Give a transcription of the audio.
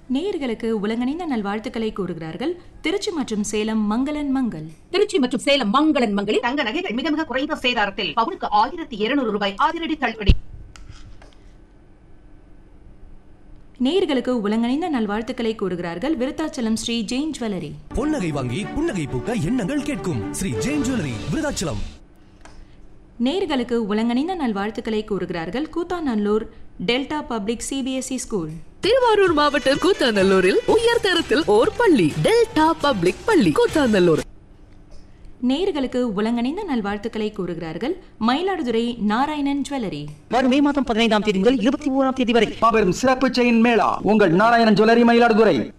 நேயர்களுக்கு உலகணிந்த நல்வாழ்த்துக்களை கூறுகிறார்கள் திருச்சி மற்றும் சேலம் மங்களன் மங்கள் திருச்சி மற்றும் சேலம் மங்களன் மங்களில் தங்க நகைகள் மிக மிக குறைந்த சேதாரத்தில் பவுனுக்கு ஆயிரத்தி இருநூறு ரூபாய் அதிரடி தள்ளுபடி நேயர்களுக்கு உலகணிந்த நல்வாழ்த்துக்களை கூறுகிறார்கள் விருத்தாச்சலம் ஸ்ரீ ஜெயின் ஜுவல்லரி பொன்னகை வாங்கி புன்னகை பூக்க எண்ணங்கள் கேட்கும் ஸ்ரீ ஜெயின் ஜுவல்லரி விருதாச்சலம் நேயர்களுக்கு உலகணிந்த நல்வாழ்த்துக்களை கூறுகிறார்கள் Koothanallur delta public CBSE school Thiruvarur மாவட்டம் கூத்தாநல்லூரில் உயர்தரத்தில் ஓர் பள்ளி டெல்டா பப்ளிக் பள்ளி கூத்தாநல்லூர் நேயர்களுக்கு உலகணிந்த நல்வாழ்த்துக்களை கூறுகிறார்கள் மயிலாடுதுறை நாராயணன் ஜுவல்லரி வரும் மே மாதம் பதினைந்தாம் தேதி முதல் இருபத்தி ஓராம் தேதி வரை மாபெரும் சிறப்பு செயின் மேளா உங்கள் நாராயணன் ஜுவல்லரி மயிலாடுதுறை